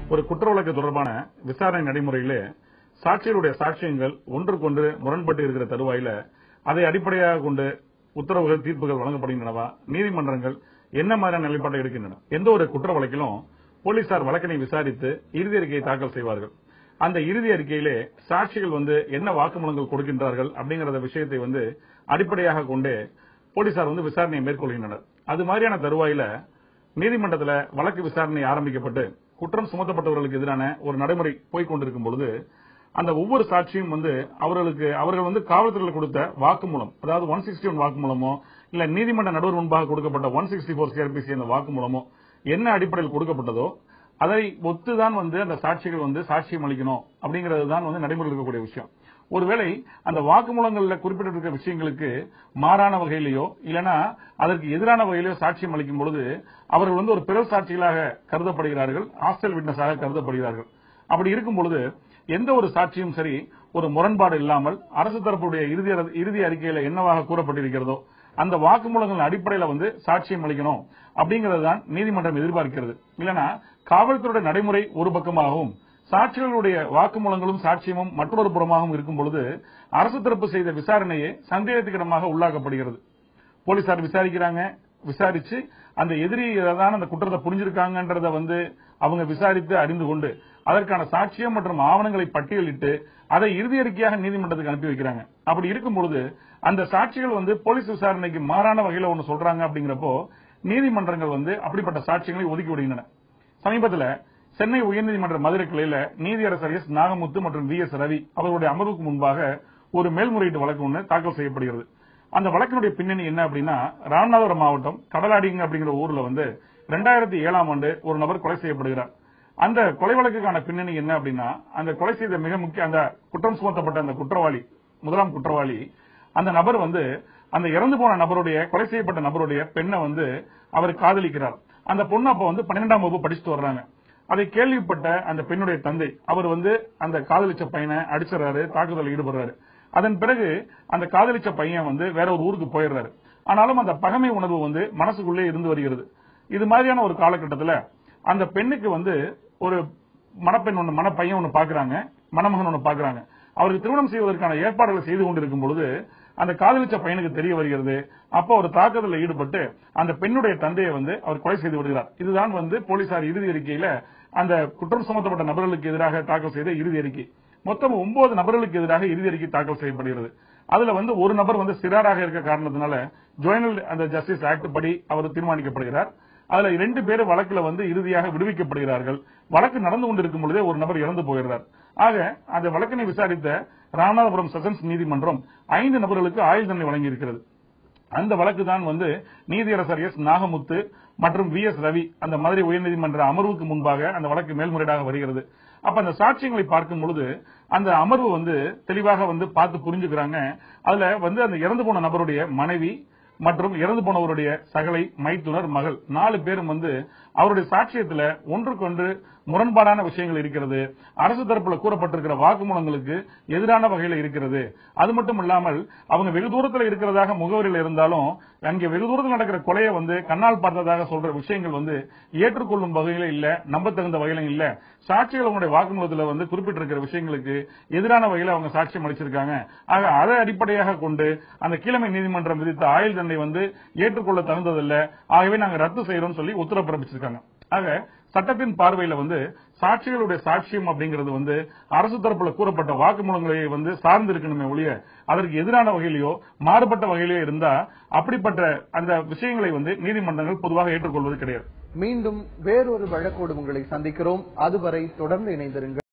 ஒரு குற்ற வழக்கு தொடர்பான விசாரணை நடைமுறையிலே சாட்சிகளுடைய சாட்சியங்கள் ஒன்றுக்கொன்று முரண்பட்டு இருக்கிற தருவாயில அதை அடிப்படையாக கொண்டு உத்தரவுகள் தீர்ப்புகள் வழங்கப்படுகின்றனவா நீதிமன்றங்கள் என்ன மாதிரியான நிலைப்பாட்டை எடுக்கின்றன எந்த ஒரு குற்ற வழக்கிலும் போலீசார் வழக்கினை விசாரித்து இறுதி அறிக்கையை தாக்கல் செய்வார்கள் அந்த இறுதி அறிக்கையிலே சாட்சிகள் வந்து என்ன வாக்குமூலங்கள் கொடுக்கின்றார்கள் அப்படிங்கறத விஷயத்தை வந்து அடிப்படையாக கொண்டு போலீசார் வந்து விசாரணையை மேற்கொள்கின்றனர் அது மாதிரியான தருவாயில நீதிமன்றத்துல வழக்கு விசாரணை ஆரம்பிக்கப்பட்டு குற்றம் சுமத்தப்பட்டவர்களுக்கு எதிரான ஒரு நடைமுறை போய்க் கொண்டிருக்கும் பொழுது அந்த ஒவ்வொரு சாட்சியும் வந்து அவர்களுக்கு அவர்கள் வந்து காவல்துறையில் கொடுத்த வாக்குமூலம் அதாவது ஒன் சிக்ஸ்டி ஒன் வாக்குமூலமோ இல்ல நீதிமன்ற நடுவர் முன்பாக கொடுக்கப்பட்ட ஒன் சிக்ஸ்டி போர் சிஆர்பிசி அந்த வாக்குமூலமோ என்ன அடிப்படையில் கொடுக்கப்பட்டதோ அதை ஒத்துதான் வந்து அந்த சாட்சிகள் வந்து சாட்சியம் அளிக்கணும் அப்படிங்கிறது தான் வந்து நடைமுறையில் இருக்கக்கூடிய விஷயம் ஒருவேளை அந்த வாக்குமூலங்கள்ல குறிப்பிட்டிருக்கிற விஷயங்களுக்கு மாறான வகையிலேயோ இல்லனா அதற்கு எதிரான வகையிலேயோ சாட்சியம் அளிக்கும் பொழுது அவர்கள் வந்து ஒரு பிறர் சாட்சிகளாக கருதப்படுகிறார்கள் ஹாஸ்டல் விட்னஸாக கருதப்படுகிறார்கள் அப்படி இருக்கும் பொழுது எந்த ஒரு சாட்சியும் சரி ஒரு முரண்பாடு இல்லாமல் அரசு தரப்புடைய இறுதி இறுதி அறிக்கையில என்னவாக கூறப்பட்டிருக்கிறதோ அந்த வாக்குமூலங்களின் அடிப்படையில வந்து சாட்சியம் அளிக்கணும் அப்படிங்கறது தான் நீதிமன்றம் எதிர்பார்க்கிறது இல்லனா காவல்துறையுடைய நடைமுறை ஒரு பக்கமாகவும் சாட்சிகளுடைய வாக்குமூலங்களும் சாட்சியமும் மற்றொரு புறமாகவும் இருக்கும் பொழுது அரசு தரப்பு செய்த விசாரணையே சந்தேகத்துக்கிடமாக உள்ளாக்கப்படுகிறது போலீசார் விசாரிக்கிறாங்க விசாரிச்சு அந்த எதிரி தான் அந்த குற்றத்தை புரிஞ்சிருக்காங்கன்றத வந்து அவங்க விசாரித்து அறிந்து கொண்டு அதற்கான சாட்சியம் மற்றும் ஆவணங்களை பட்டியலிட்டு அதை இறுதி அறிக்கையாக நீதிமன்றத்துக்கு அனுப்பி வைக்கிறாங்க அப்படி இருக்கும் பொழுது அந்த சாட்சிகள் வந்து போலீஸ் விசாரணைக்கு மாறான வகையில ஒன்னு சொல்றாங்க அப்படிங்கிறப்போ நீதிமன்றங்கள் வந்து அப்படிப்பட்ட சாட்சியங்களை ஒதுக்கி விடுகின்றன சமீபத்தில் சென்னை உயர்நீதிமன்ற மதுரை கிளையில நீதியரசர் எஸ் நாகமுத்து மற்றும் வி எஸ் ரவி அவர்களுடைய அமர்வுக்கு முன்பாக ஒரு மேல்முறையீட்டு வழக்கு ஒன்று தாக்கல் செய்யப்படுகிறது அந்த வழக்கினுடைய பின்னணி என்ன அப்படின்னா ராமநாதபுரம் மாவட்டம் கடலாடிங்க அப்படிங்கிற ஊர்ல வந்து ரெண்டாயிரத்தி ஏழாம் ஆண்டு ஒரு நபர் கொலை செய்யப்படுகிறார் அந்த கொலை வழக்குக்கான பின்னணி என்ன அப்படின்னா அந்த கொலை செய்த மிக முக்கிய அந்த குற்றம் சுமத்தப்பட்ட அந்த குற்றவாளி முதலாம் குற்றவாளி அந்த நபர் வந்து அந்த இறந்து போன நபருடைய கொலை செய்யப்பட்ட நபருடைய பெண்ணை வந்து அவர் காதலிக்கிறார் அந்த பொண்ணு அப்ப வந்து பன்னிரெண்டாம் வகுப்பு படிச்சுட்டு வர்றாங்க அதை கேள்விப்பட்ட அந்த பெண்ணுடைய தந்தை அவர் வந்து அந்த காதலிச்ச பையனை அடிச்சிடறாரு தாக்குதலில் ஈடுபடுறாரு அதன் பிறகு அந்த காதலிச்ச பையன் வந்து வேற ஒரு ஊருக்கு போயிடுறாரு ஆனாலும் அந்த பகமை உணர்வு வந்து மனசுக்குள்ளே இருந்து வருகிறது இது மாதிரியான ஒரு காலகட்டத்தில் அந்த பெண்ணுக்கு வந்து ஒரு மணப்பெண் ஒன்று மணப்பையன் ஒன்று பாக்குறாங்க மணமகன் ஒன்று பாக்குறாங்க அவருக்கு திருமணம் செய்வதற்கான ஏற்பாடுகளை செய்து கொண்டிருக்கும் பொழுது அந்த காதலிச்ச பையனுக்கு தெரிய வருகிறது அப்போ ஒரு தாக்குதலில் ஈடுபட்டு அந்த பெண்ணுடைய தந்தையை வந்து அவர் கொலை செய்து விடுகிறார் இதுதான் வந்து போலீசார் இறுதி அறிக்கையில அந்த குற்றம் சுமத்தப்பட்ட நபர்களுக்கு எதிராக தாக்கல் செய்த இறுதி அறிக்கை மொத்தம் ஒன்பது நபர்களுக்கு எதிராக இறுதி அறிக்கை தாக்கல் செய்யப்படுகிறது அதுல வந்து ஒரு நபர் வந்து சிறாராக இருக்க காரணத்தினால ஜோயினல் அந்த ஜஸ்டிஸ் ஆக்ட் படி அவர் தீர்மானிக்கப்படுகிறார் அதுல இரண்டு பேர் வழக்குல வந்து இறுதியாக விடுவிக்கப்படுகிறார்கள் வழக்கு நடந்து கொண்டிருக்கும் பொழுதே ஒரு நபர் இறந்து போகிறார் ஆக அந்த வழக்கினை விசாரித்த ராமநாதபுரம் செஷன்ஸ் நீதிமன்றம் ஐந்து நபர்களுக்கு ஆயுள் தண்டனை வழங்கியிருக்கிறது அந்த வழக்கு தான் வந்து நீதியரசர் எஸ் நாகமுத்து மற்றும் வி எஸ் ரவி அந்த மதுரை உயர்நீதிமன்ற அமர்வுக்கு முன்பாக அந்த வழக்கு மேல்முறையீடாக வருகிறது அப்ப அந்த சாட்சியங்களை பார்க்கும் பொழுது அந்த அமர்வு வந்து தெளிவாக வந்து பார்த்து புரிஞ்சுக்கிறாங்க அதுல வந்து அந்த இறந்து போன நபருடைய மனைவி மற்றும் இறந்து போனவருடைய சகலை மைத்துனர் மகள் நாலு பேரும் வந்து அவருடைய சாட்சியத்துல ஒன்றுக்கொன்று முரண்பாடான விஷயங்கள் இருக்கிறது அரசு தரப்புல கூறப்பட்டிருக்கிற வாக்குமூலங்களுக்கு எதிரான வகையில இருக்கிறது அது மட்டும் இல்லாமல் அவங்க வெகு தூரத்தில் இருக்கிறதாக முகவரியில் இருந்தாலும் அங்கே வெகு தூரத்தில் நடக்கிற கொலையை வந்து கண்ணால் பார்த்ததாக சொல்ற விஷயங்கள் வந்து ஏற்றுக்கொள்ளும் வகையில இல்ல நம்பத்தகுந்த வகையில இல்ல சாட்சிகள் அவங்களுடைய வாக்குமூலத்துல வந்து குறிப்பிட்டிருக்கிற விஷயங்களுக்கு எதிரான வகையில அவங்க சாட்சியம் அளிச்சிருக்காங்க ஆக அதை அடிப்படையாக கொண்டு அந்த கீழமை நீதிமன்றம் விதித்த ஆயுள் தண்டனை வந்து ஏற்றுக்கொள்ள தகுந்ததில்ல ஆகவே நாங்க ரத்து செய்யறோம் சொல்லி உத்தரவு பிறப்பிச்சிருக்காங்க ஆக சட்டத்தின் பார்வையில வந்து சாட்சிகளுடைய சாட்சியம் அப்படிங்கிறது வந்து அரசு தரப்புல கூறப்பட்ட வாக்குமூலங்களை வந்து சார்ந்து இருக்கணுமே ஒழிய அதற்கு எதிரான வகையிலயோ மாறுபட்ட வகையிலயோ இருந்தா அப்படிப்பட்ட அந்த விஷயங்களை வந்து நீதிமன்றங்கள் பொதுவாக ஏற்றுக்கொள்வது கிடையாது மீண்டும் வேறொரு வழக்கோடு உங்களை சந்திக்கிறோம் அதுவரை தொடர்ந்து இணைந்திருங்கள்